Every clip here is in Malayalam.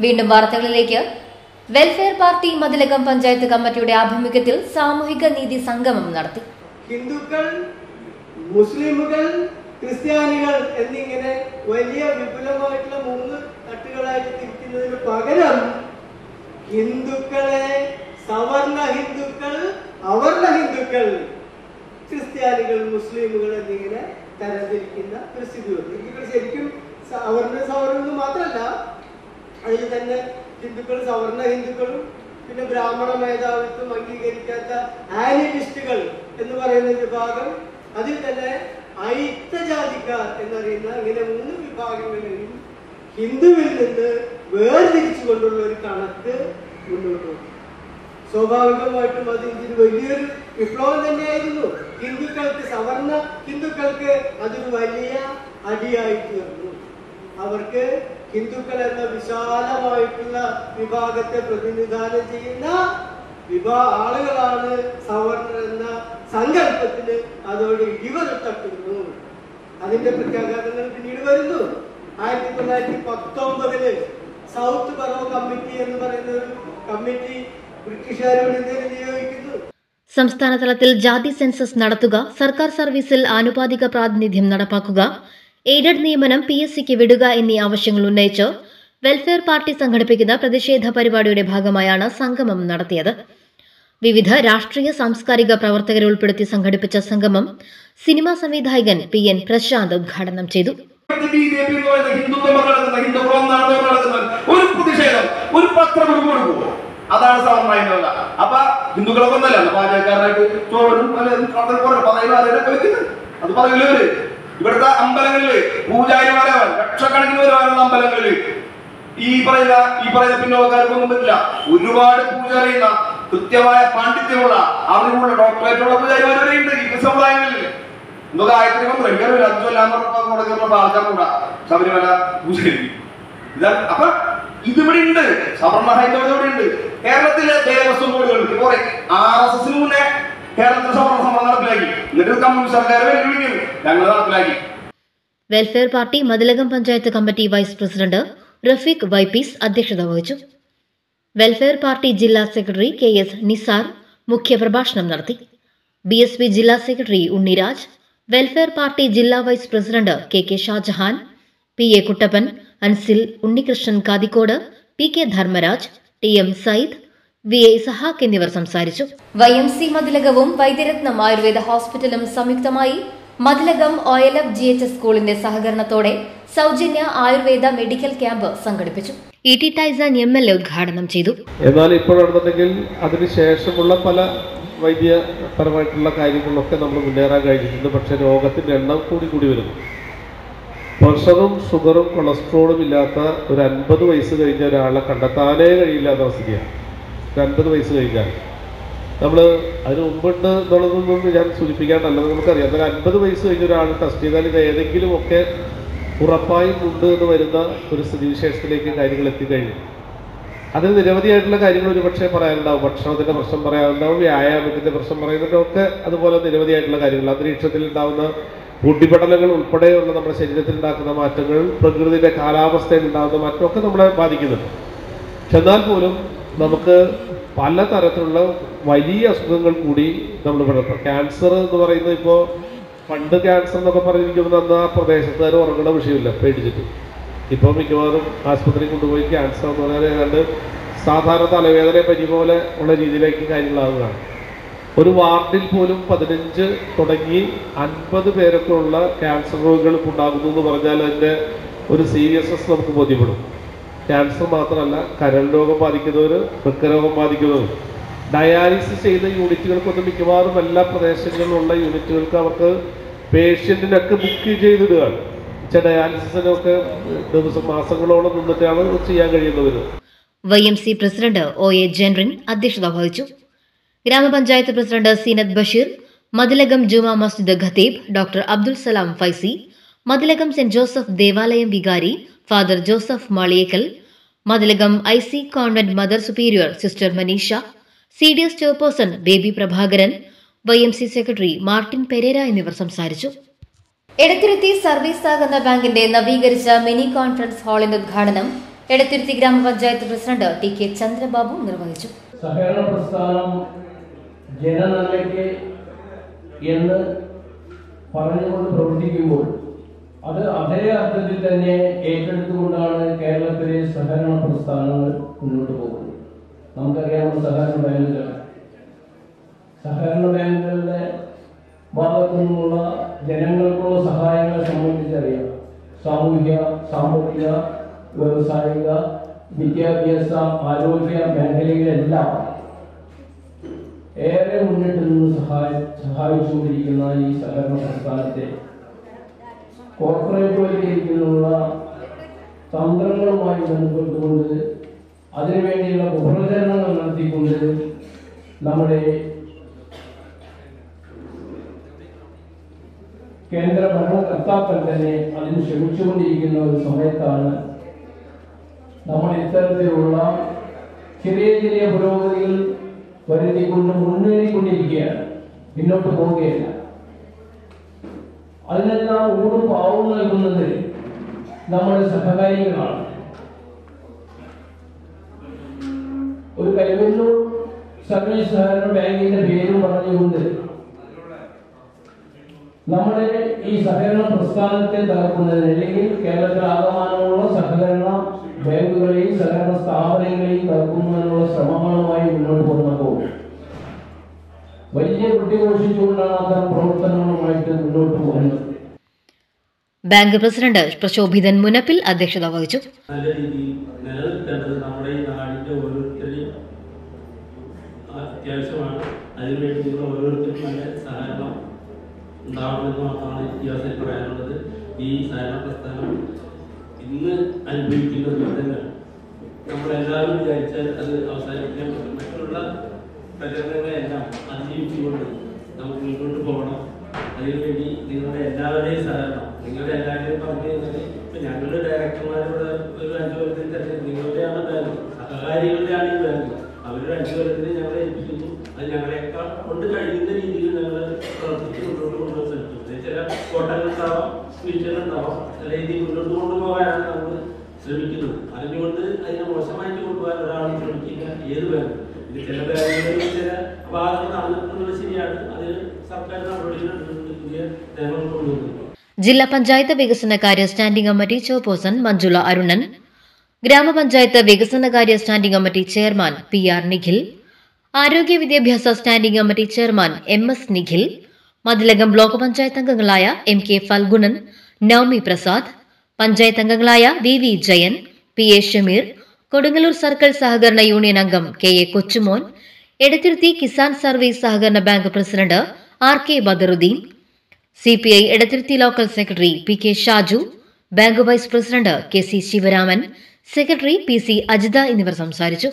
വീണ്ടും വാർത്തകളിലേക്ക് വെൽഫെയർ പാർട്ടി മതിലകം പഞ്ചായത്ത് കമ്മിറ്റിയുടെ ആഭിമുഖ്യത്തിൽ സാമൂഹിക നീതി സംഗമം നടത്തി ഹിന്ദുക്കൾ മുസ്ലിമുകൾ ക്രിസ്ത്യാനികൾ എന്നിങ്ങനെ വലിയ വിപുലമായിട്ടുള്ള മൂന്ന് തട്ടുകളായിട്ട് തിരിക്കുന്നതിന് പകരം ഹിന്ദുക്കളെ സവർണ ഹിന്ദുക്കൾ അവർണ ഹിന്ദുക്കൾ ക്രിസ്ത്യാനികൾ മുസ്ലിമുകൾ എന്നിങ്ങനെ തരംതിരിക്കുന്ന ഒരു സ്ഥിതി വന്നു ഹിന്ദുക്കൾ ശരിക്കും സ- അവർണ സവർണ മാത്രമല്ല അതിൽ തന്നെ ഹിന്ദുക്കൾ സവർണ ഹിന്ദുക്കളും പിന്നെ ബ്രാഹ്മണ മേധാവിത്വം അംഗീകരിക്കാത്ത ആനിമിസ്റ്റുകൾ എന്ന് പറയുന്ന വിഭാഗം അതിൽ തന്നെ ഐക്യജാതിക്കാർ എന്നറിയുന്ന ഇങ്ങനെ മൂന്ന് വിഭാഗങ്ങളെയും ഹിന്ദുവിൽ നിന്ന് വേർതിരിച്ചുകൊണ്ടുള്ള ഒരു കണക്ക് മുന്നോട്ട് വന്നു സ്വാഭാവികമായിട്ടും അത് ഇതിന് വലിയൊരു വിപ്ലവം തന്നെയായിരുന്നു ഹിന്ദുക്കൾക്ക് സവർണ ഹിന്ദുക്കൾക്ക് അതൊരു വലിയ അടിയായി തീർന്നു അവർക്ക് ഹിന്ദുക്കൾ എന്ന വിശാലമായിട്ടുള്ള വിഭാഗത്തെ പ്രതിനിധാനം ചെയ്യുന്ന വിഭാ ആളുകളാണ് സവർണർ എന്ന സങ്കല്പത്തിന് അതോട് ഇടിവരെ തട്ടുന്നു അതിന്റെ പ്രത്യാഘാതങ്ങൾ പിന്നീട് വരുന്നു ആയിരത്തി തൊള്ളായിരത്തി പത്തൊമ്പതില് സൗത്ത് ബറോ കമ്മിറ്റി എന്ന് പറയുന്ന ഒരു കമ്മിറ്റി ബ്രിട്ടീഷുകാരോട് ഇന്ത്യയിൽ നിയോഗിക്കുന്നു സംസ്ഥാന തലത്തിൽ ജാതി സെൻസസ് നടത്തുക സർക്കാർ സർവീസിൽ ആനുപാതിക പ്രാതിനിധ്യം നടപ്പാക്കുക എയ്ഡഡ് നിയമനം പി എസ് സിക്ക് വിടുക എന്നീ ആവശ്യങ്ങൾ ഉന്നയിച്ച് വെൽഫെയർ പാർട്ടി സംഘടിപ്പിക്കുന്ന പ്രതിഷേധ പരിപാടിയുടെ ഭാഗമായാണ് സംഗമം നടത്തിയത് വിവിധ രാഷ്ട്രീയ സാംസ്കാരിക പ്രവർത്തകരെ ഉൾപ്പെടുത്തി സംഘടിപ്പിച്ച സംഗമം സിനിമാ സംവിധായകൻ പി എൻ പ്രശാന്ത് ഉദ്ഘാടനം ചെയ്തു ബി ജെ പി എന്ന് പറയുന്ന ഹിന്ദുത്വം നടക്കുന്ന ഹിന്ദുക്കൾ ഒന്നാണ് നടക്കുന്ന ഒരു പ്രതിഷേധം ഒരു പത്രം ഒരു കൊടുക്കുമോ അതാണ് സവർണ്ണ അപ്പൊ ഹിന്ദുക്കളെ ഒന്നല്ല പാചകക്കാരനായിട്ട് ചോറും പതിനൊക്കെ വെക്കുന്നത് അത് പറയില്ല ഇവര് ഇവിടുത്തെ അമ്പലങ്ങളില് പൂജാരിമാരാവാൻ ലക്ഷക്കണക്കിന് വരുവാനുള്ള അമ്പലങ്ങളില് ഈ പറയുന്ന ഈ പറയുന്ന പിന്നോക്കാർക്കൊന്നും പറ്റില്ല ഒരുപാട് പൂജ അറിയുന്ന കൃത്യമായ പാണ്ഡിത്യമുള്ള അറിവുള്ള ഡോക്ടറേറ്റുള്ള പൂജാരിമാർ വരെയുണ്ട് ഈ സമുദായങ്ങളിൽ എന്തോ ഗായത്രി മന്ത്രം എനിക്കറിയില്ല അഞ്ചു കൊല്ലാൻ ആൾക്കാർ കൂടാ ശബരിമല പൂജാരി ഇതാണ് അപ്പൊ ഇതിവിടെ ഉണ്ട് സവർണ ഹൈന്ദവത ഇവിടെ ഉണ്ട് കേരളത്തിലെ ദേവസ്വം ബോർഡുകൾ ഇപ്പൊ ആർ എസ് എസിന് മുന്നേ കേരളത്തിൽ സവർണ സമരം നടപ്പിലാക്കി എന്നിട്ട് കമ്മ്യൂണിസ്റ്റ് സർക്കാർ വെല്ലുവിളിക്കുന്നു ഞങ്ങൾ നടപ്പിലാക്കി welfare party Mathilakam panchayat committee vice president Rafeeq Vaipees അധ്യക്ഷത വഹിച്ചു വെൽഫെയർ പാർട്ടി ജില്ലാ സെക്രട്ടറി കെ എസ് നിസാർ മുഖ്യപ്രഭാഷണം നടത്തി ബി എസ് പി ജില്ലാ സെക്രട്ടറി ഉണ്ണിരാജ് വെൽഫെയർ പാർട്ടി ജില്ലാ vice president K K Shajahan P A Kuttappan Ansil Unnikrishnan Kathikode P K Dharmaraj T M Sayyid V A Sahak എന്നിവർ സംസാരിച്ചു വൈ എം സി മതിലകവും വൈദ്യരത്നം ആയുർവേദ ഹോസ്പിറ്റലും സംയുക്തമായി Mathilakam O L F G H S സ്കൂളിന്റെ സഹകരണത്തോടെ സൗജന്യ ആയുർവേദ മെഡിക്കൽ ക്യാമ്പ് സംഘടിപ്പിച്ചു E T Tyson M L A ഉദ്ഘാടനം ചെയ്തു എന്നാൽ ഇപ്പോഴാണെന്നുണ്ടെങ്കിൽ അതിന് ശേഷമുള്ള പല വൈദ്യപരമായിട്ടുള്ള കാര്യങ്ങളിലൊക്കെ നമ്മൾ മുന്നേറാൻ കഴിഞ്ഞിട്ടുണ്ട് പക്ഷേ രോഗത്തിൻ്റെ എണ്ണം കൂടി കൂടി വരുന്നു പ്രഷറും ഷുഗറും കൊളസ്ട്രോളും ഇല്ലാത്ത ഒരു അൻപത് വയസ്സ് കഴിഞ്ഞ ഒരാളെ കണ്ടെത്താനേ കഴിയില്ലാത്ത അവസ്ഥയാണ് ഒരു അൻപത് വയസ്സ് കഴിഞ്ഞാൽ നമ്മൾ അതിന് മുമ്പുണ്ട് എന്നുള്ളതൊന്നും ഞാൻ സൂചിപ്പിക്കാണ്ടല്ല നമുക്കറിയാം എന്നാൽ അൻപത് വയസ്സ് കഴിഞ്ഞ ഒരാൾ ടെസ്റ്റ് ചെയ്താൽ ഇത് ഏതെങ്കിലുമൊക്കെ ഉറപ്പായും ഉണ്ട് എന്ന് വരുന്ന ഒരു സ്ഥിതിവിശേഷത്തിലേക്ക് കാര്യങ്ങൾ എത്തിക്കഴിഞ്ഞു അതിന് നിരവധിയായിട്ടുള്ള കാര്യങ്ങൾ ഒരുപക്ഷെ പറയാനുണ്ടാവും ഭക്ഷണത്തിന്റെ പ്രശ്നം പറയാനുണ്ടാവും വ്യായാമത്തിന്റെ പ്രശ്നം പറയുന്നതിനൊക്കെ അതുപോലെ നിരവധിയായിട്ടുള്ള കാര്യങ്ങൾ അന്തരീക്ഷത്തിൽ ഉണ്ടാകുന്ന പൊടിപടലങ്ങൾ ഉൾപ്പെടെയുള്ള നമ്മുടെ ശരീരത്തിൽ ഉണ്ടാക്കുന്ന മാറ്റങ്ങൾ പ്രകൃതിയുടെ കാലാവസ്ഥയിൽ ഉണ്ടാകുന്ന മാറ്റമൊക്കെ നമ്മളെ ബാധിക്കുന്നുണ്ട് പക്ഷെ എന്നാൽ പോലും നമുക്ക് പലതരത്തിലുള്ള വലിയ അസുഖങ്ങൾ കൂടി നമ്മൾ ഇവിടെ ഇപ്പോൾ ക്യാൻസർ എന്ന് പറയുന്നത് ഇപ്പോൾ പണ്ട് ക്യാൻസർ എന്നൊക്കെ പറഞ്ഞിരിക്കുമ്പോൾ അന്ന് ആ പ്രദേശത്തുകാർ ഉറങ്ങുന്ന വിഷയമില്ല പേടിച്ചിട്ട് ഇപ്പോൾ മിക്കവാറും ആശുപത്രി കൊണ്ടുപോയി ക്യാൻസർ എന്ന് പറഞ്ഞാൽ ഏതാണ്ട് സാധാരണ തലവേദന പനി പോലെ ഉള്ള രീതിയിലേക്ക് കാര്യങ്ങളാകുകയാണ് ഒരു വാർഡിൽ പോലും പതിനഞ്ച് തുടങ്ങി അൻപത് പേരൊക്കെ ഉള്ള ക്യാൻസർ രോഗികൾ ഇപ്പോൾ ഉണ്ടാകുന്നു എന്ന് പറഞ്ഞാൽ അതിൻ്റെ ഒരു സീരിയസ്നെസ് നമുക്ക് ബോധ്യപ്പെടും ക്യാൻസർ മാത്രമല്ല കരൾ രോഗം ബാധിക്കുന്നവർ വൃക്കരോഗം ബാധിക്കുന്നവർ ഡയാലിസിസ് ചെയ്ത യൂണിറ്റുകൾക്കൊന്നും മിക്കവാറും എല്ലാ പ്രദേശങ്ങളിലുള്ള യൂണിറ്റുകൾക്ക് അവർക്ക് പേഷ്യൻറ്റിനൊക്കെ ബുക്ക് ചെയ്തിടുകയാണ് വെച്ചാൽ ഡയാലിസിസിനൊക്കെ ദിവസം മാസങ്ങളോളം നിന്നിട്ടാണ് ഇത് ചെയ്യാൻ കഴിയുന്നവർ Y M C president O A Jenrin അധ്യക്ഷത വഹിച്ചു ഗ്രാമപഞ്ചായത്ത് പ്രസിഡന്റ് സീനത്ത് ബഷീർ മതിലകം ജുമാ മസ്ജിദ് ഖത്തീബ് doctor Abdul Salam Faizy Mathilakam saint Joseph ദേവാലയം വികാരി father Joseph Maliyekkal Mathilakam I C convent mother superior sister Maneesha C D S chairperson Baby Prabhakaran Y M C secretary Martin Perera എന്നിവർ സംസാരിച്ചു എടത്തിരുത്തി സർവീസ് സഹകരണ ബാങ്കിന്റെ നവീകരിച്ച മിനി കോൺഫറൻസ് ഹാളിന്റെ ഉദ്ഘാടനം എടത്തിരുത്തി ഗ്രാമപഞ്ചായത്ത് പ്രസിഡന്റ് ടി കെ ചന്ദ്രബാബു നിർവഹിച്ചു സഹകരണ പ്രസ്ഥാനം ജനനന്മയ്ക്ക് എന്ന് പറഞ്ഞുകൊണ്ട് പ്രവർത്തിക്കുമ്പോൾ അത് അതേ അർത്ഥത്തിൽ തന്നെ ഏറ്റെടുത്തുകൊണ്ടാണ് കേരളത്തിലെ സഹകരണ പ്രസ്ഥാനങ്ങൾ മുന്നോട്ട് പോകുന്നത് നമുക്കറിയാവുന്ന സഹകരണ ബാങ്കുകൾ സഹകരണ ബാങ്കുകളുടെ ഭാഗത്തു നിന്നുള്ള ജനങ്ങൾക്കുള്ള സഹായങ്ങളെ സംബന്ധിച്ചറിയാം സാമൂഹിക സാമ്പത്തിക വ്യവസായിക വിദ്യാഭ്യാസ ആരോഗ്യ മേഖലയിലെല്ലാം ഏറെ മുന്നിട്ട് നിന്ന് സഹായ സഹായിച്ചുകൊണ്ടിരിക്കുന്ന ഈ സഹകരണ പ്രസ്ഥാനത്തെ കോർപ്പറേറ്റ് വൽക്കരിക്കുന്നതിനുള്ള തന്ത്രങ്ങളുമായി ബന്ധപ്പെട്ടുകൊണ്ട് അതിനുവേണ്ടിയുള്ള ഉപപ്രചരണങ്ങൾ നടത്തിക്കൊണ്ട് നമ്മുടെ കേന്ദ്ര ഭരണകർത്താക്കൾ തന്നെ അതിന് ശ്രമിച്ചുകൊണ്ടിരിക്കുന്ന ഒരു സമയത്താണ് നമ്മൾ ഇത്തരത്തിലുള്ള ചെറിയ ചെറിയ പുരോഗതികൾ വരുത്തിക്കൊണ്ട് മുന്നേറിക്കൊണ്ടിരിക്കുകയാണ് പിന്നോട്ട് പോവുകയല്ല അതിനെല്ലാം ഊടും പാവവും നൽകുന്നത് നമ്മുടെ സഹകാരികളാണ് ഒരു കൈവന്നൂർ സർവീസ് സഹകരണ ബാങ്കിന്റെ പേരും പറഞ്ഞുകൊണ്ട് നമ്മുടെ ഈ സഹകരണ പ്രസ്ഥാനത്തെ തകർക്കുന്നതിന് അല്ലെങ്കിൽ കേരളത്തിൽ ആകമാനമുള്ള സഹകരണ ബാങ്കുകളെയും സഹകരണ സ്ഥാപനങ്ങളെയും തകർക്കുന്നതിനുള്ള ശ്രമങ്ങളുമായി മുന്നോട്ട് പോകുന്നപ്പോൾ വലിയ കുട്ടിഘോഷിച്ചുകൊണ്ടാണ് അത്തരം പ്രവർത്തനങ്ങളുമായിട്ട് മുന്നോട്ട് പോകുന്നത് ബാങ്ക് പ്രസിഡന്റ് പ്രശോഭിതൻ മുനപ്പിൽ അധ്യക്ഷത വഹിച്ചു നല്ല രീതിയിൽ നിലനിർത്തേണ്ടത് നമ്മുടെ ഈ നാടിന്റെ ഓരോരുത്തരെയും അത്യാവശ്യമാണ് അതിനുവേണ്ടി നിങ്ങൾ ഓരോരുത്തരും നല്ല സഹകരണം ഉണ്ടാവണമെന്ന് മാത്രമാണ് ഈ അവസരം പറയാനുള്ളത് ഈ സഹകരണ പ്രസ്ഥാനം ഇന്ന് അനുഭവിക്കുന്ന ദുരിതങ്ങൾ നമ്മളെല്ലാവരും വിചാരിച്ചാൽ അത് അവസാനിക്കാൻ പറ്റും മറ്റുള്ള പ്രചരണങ്ങളെല്ലാം അതിജീവിച്ചുകൊണ്ട് നമുക്ക് മുന്നോട്ട് പോകണം അതിനുവേണ്ടി നിങ്ങളുടെ എല്ലാവരുടെയും സഹകരണം നിങ്ങളുടെ എല്ലാവരുടെയും പറഞ്ഞു കഴിഞ്ഞാൽ ഇപ്പൊ ഞങ്ങളുടെ ഡയറക്ടർമാരുടെ ഒരു അഞ്ചു കൊല്ലത്തിൽ തന്നെ നിങ്ങളുടെയാണ് ബാങ്ക് സഹകാരികളുടെയാണ് ഈ ബാങ്ക് അവരുടെ അഞ്ചു കൊല്ലത്തിന് ഞങ്ങളെ ഏൽപ്പിക്കുന്നു അത് ഞങ്ങളെക്കാൾ കൊണ്ട് കഴിയുന്ന രീതിയിൽ ഞങ്ങൾ പ്രവർത്തിച്ച് മുന്നോട്ട് കൊണ്ടുപോകാൻ ശ്രമിച്ചു ചില കോട്ടങ്ങളുണ്ടാവാം വീഴ്ചകളുണ്ടാവാം ചില രീതിയിൽ മുന്നോട്ട് കൊണ്ടുപോകാനാണ് നമ്മൾ ശ്രമിക്കുന്നത് അറിഞ്ഞുകൊണ്ട് അതിനെ മോശമായിട്ട് കൊണ്ടുപോകാൻ ഒരാളും ശ്രമിക്കില്ല ഏത് ബാങ്ക് ഇത് ചില ബാങ്കുകളിൽ ചില ഭാഗങ്ങൾ നടന്നിട്ടുള്ളത് ശരിയാണ് അതിന് സർക്കാർ നടപടികളെടുത്തിട്ടുണ്ട് പുതിയ നിയമങ്ങൾ കൊണ്ടുവന്നു ജില്ലാ പഞ്ചായത്ത് വികസനകാര്യ standing committee chairperson Manjula Arunan grama panchayat വികസനകാര്യ standing committee chairman P R Nikhil ആരോഗ്യ വിദ്യാഭ്യാസ standing committee chairman M S Nikhil Mathilakam block panchayat അംഗങ്ങളായ എം കെ ഫൽഗുണൻ നവമി പ്രസാദ് പഞ്ചായത്ത് അംഗങ്ങളായ V V Jayan P A Shameer Kodungallur circle സഹകരണ യൂണിയൻ അംഗം K A Kochumon Edathiruthy Kisan service സഹകരണ bank president R K Badaruddin C P I Edathiruthy local secretary P K Shaju bank vice president K C Sivaraman secretary P C Ajitha എന്നിവർ സംസാരിച്ചു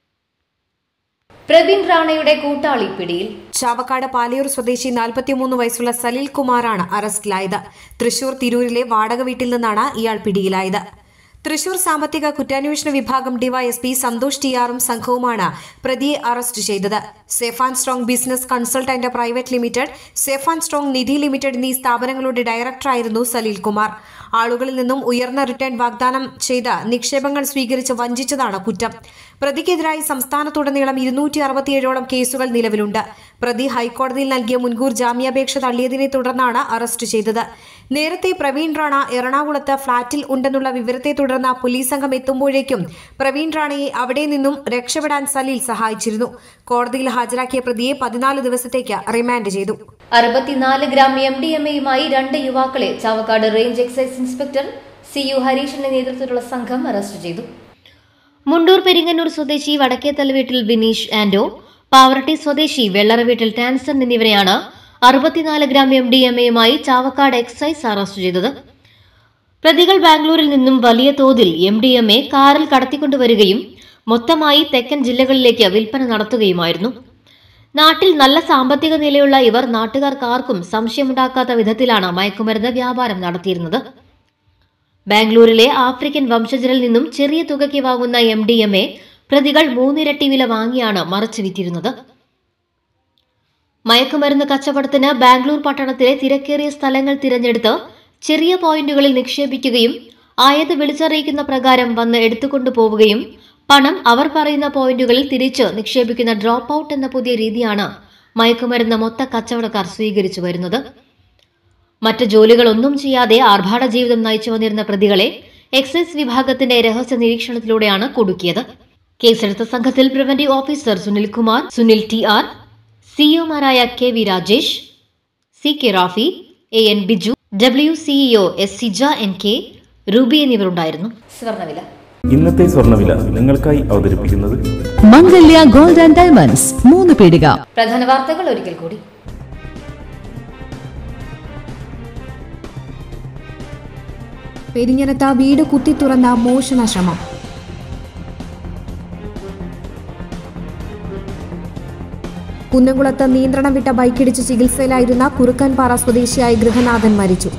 പ്രവീൺ റാണയുടെ കൂട്ടാളി പിടിയിൽ ചാവക്കാട് പാലയൂർ സ്വദേശി നാൽപ്പത്തിമൂന്ന് വയസ്സുള്ള സലീൽ കുമാറാണ് അറസ്റ്റിലായത് തൃശൂർ തിരൂരിലെ വാടക വീട്ടിൽ നിന്നാണ് ഇയാൾ പിടിയിലായത് തൃശൂർ സാമ്പത്തിക കുറ്റാന്വേഷണ വിഭാഗം ഡിവൈഎസ്പി സന്തോഷ് ടിയാറും സംഘവുമാണ് പ്രതിയെ അറസ്റ്റ് ചെയ്തത് safe and strong business consultant private limited safe and strong Nidhi limited എന്നീ സ്ഥാപനങ്ങളുടെ ഡയറക്ടറായിരുന്നു സലീൽ കുമാർ ആളുകളിൽ നിന്നും ഉയർന്ന റിട്ടേൺ വാഗ്ദാനം ചെയ്ത് നിക്ഷേപങ്ങൾ സ്വീകരിച്ച് വഞ്ചിച്ചതാണ് കുറ്റം പ്രതിക്കെതിരായി സംസ്ഥാനത്തുടനീളം ഇരുന്നൂറ്റി അറുപത്തിയേഴോളം കേസുകൾ നിലവിലുണ്ട് പ്രതി ഹൈക്കോടതിയിൽ നൽകിയ മുൻകൂർ ജാമ്യാപേക്ഷ തള്ളിയതിനെ തുടർന്നാണ് അറസ്റ്റ് ചെയ്തത് നേരത്തെ പ്രവീൺ റാണ എറണാകുളത്ത് ഫ്ളാറ്റിൽ ഉണ്ടെന്നുള്ള വിവരത്തെ തുടർന്ന് പോലീസ് സംഘം എത്തുമ്പോഴേക്കും പ്രവീൺ റാണയെ അവിടെ നിന്നും രക്ഷപ്പെടാൻ സലീൽ സഹായിച്ചിരുന്നു കോടതിയിൽ ഹാജരാക്കിയ പ്രതിയെ പതിനാല് ദിവസത്തേക്ക് റിമാൻഡ് ചെയ്തു അറുപത്തിനാല് ഗ്രാം എം ഡി എം എയുമായി രണ്ട് യുവാക്കളെ Chavakkad range excise inspector C U ഹരീഷിന്റെ നേതൃത്വത്തിലുള്ള സംഘം അറസ്റ്റ് ചെയ്തു മുണ്ടൂർ പെരിങ്ങന്നൂർ സ്വദേശി വടക്കേത്തല വീട്ടിൽ വിനീഷ് ആൻഡോ പാവറട്ടി സ്വദേശി വെള്ളറ വീട്ടിൽ ടാൻസൺ എന്നിവരെയാണ് അറുപത്തിനാല് ഗ്രാം എം ഡി എം എയുമായി ചാവക്കാട് എക്സൈസ് അറസ്റ്റ് ചെയ്തത് പ്രതികൾ ബാംഗ്ലൂരിൽ നിന്നും വലിയ തോതിൽ എം ഡി എം എ കാറിൽ കടത്തിക്കൊണ്ടുവരികയും മൊത്തമായി തെക്കൻ ജില്ലകളിലേക്ക് വിൽപ്പന നടത്തുകയുമായിരുന്നു നാട്ടിൽ നല്ല സാമ്പത്തിക നിലയുള്ള ഇവർ നാട്ടുകാർക്കാർക്കും സംശയമുണ്ടാക്കാത്ത വിധത്തിലാണ് മയക്കുമരുന്ന് വ്യാപാരം നടത്തിയിരുന്നത് ബാംഗ്ലൂരിലെ ആഫ്രിക്കൻ വംശജരിൽ നിന്നും ചെറിയ തുകയ്ക്ക് വാങ്ങുന്ന എം ഡി എം എ പ്രതികൾ മൂന്നിരട്ടി വില വാങ്ങിയാണ് മറച്ചു വിറ്റിരുന്നത് മയക്കുമരുന്ന് കച്ചവടത്തിന് ബാംഗ്ലൂർ പട്ടണത്തിലെ തിരക്കേറിയ സ്ഥലങ്ങൾ തിരഞ്ഞെടുത്ത് ചെറിയ പോയിന്റുകളിൽ നിക്ഷേപിക്കുകയും ആയത് വിളിച്ചറിയിക്കുന്ന പ്രകാരം വന്ന് എടുത്തുകൊണ്ടു പോവുകയും പണം അവർ പറയുന്ന പോയിന്റുകളിൽ തിരിച്ച് നിക്ഷേപിക്കുന്ന ഡ്രോപ്പ് ഔട്ട് എന്ന പുതിയ രീതിയാണ് മയക്കുമരുന്ന് മൊത്ത കച്ചവടക്കാർ സ്വീകരിച്ചു വരുന്നത് മറ്റ് ജോലികളൊന്നും ചെയ്യാതെ ആർഭാട ജീവിതം നയിച്ചു വന്നിരുന്ന പ്രതികളെ എക്സൈസ് വിഭാഗത്തിന്റെ രഹസ്യ നിരീക്ഷണത്തിലൂടെയാണ് കുടുക്കിയത് കേസെടുത്ത സംഘത്തിൽ preventive officer Sunilkumar Sunil T R സിഇഒമാരായ K V Rajesh C K Rafi A N Biju W CEO S Sija N K Ruby എന്നിവരുണ്ടായിരുന്നു സ്വർണ്ണവില ഇന്നത്തെ സ്വർണ്ണവില നിങ്ങൾക്കായി അവതരിപ്പിക്കുന്നത് മംഗല്യ ഗോൾഡ് ആൻഡ് ഡയമണ്ട്സ് മൂന്ന് പീടിക പ്രധാന വാർത്തകൾ ഒരിക്കൽ കൂടി പെരിഞ്ഞനത്ത് വീട് കുത്തി തുറന്ന മോഷണ ശ്രമം കുന്നംകുളത്ത് നിയന്ത്രണം വിട്ട ബൈക്കിടിച്ച് ചികിത്സയിലായിരുന്ന കുറുക്കൻപാറ സ്വദേശിയായ ഗൃഹനാഥൻ മരിച്ചു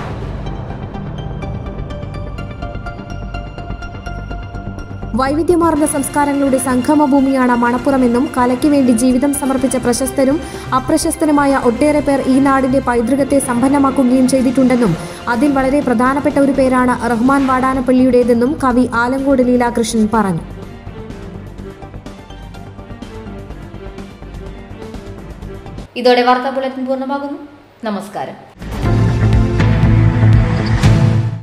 വൈവിധ്യമാർന്ന സംസ്കാരങ്ങളുടെ സംഗമഭൂമിയാണ് മണപ്പുറമെന്നും കലയ്ക്ക് വേണ്ടി ജീവിതം സമർപ്പിച്ച പ്രശസ്തരും അപ്രശസ്തരുമായ ഒട്ടേറെ പേർ ഈ നാടിന്റെ പൈതൃകത്തെ സമ്പന്നമാക്കുകയും ചെയ്തിട്ടുണ്ടെന്നും അതിൽ വളരെ പ്രധാനപ്പെട്ട ഒരു പേരാണ് റഹ്മാൻ വാടാനപ്പള്ളിയുടേതെന്നും കവി ആലങ്കോട് ലീലാകൃഷ്ണൻ പറഞ്ഞു ഇതോടെ വാർത്താ ബുള്ളറ്റിൻ പൂർണ്ണമാകുന്നു നമസ്കാരം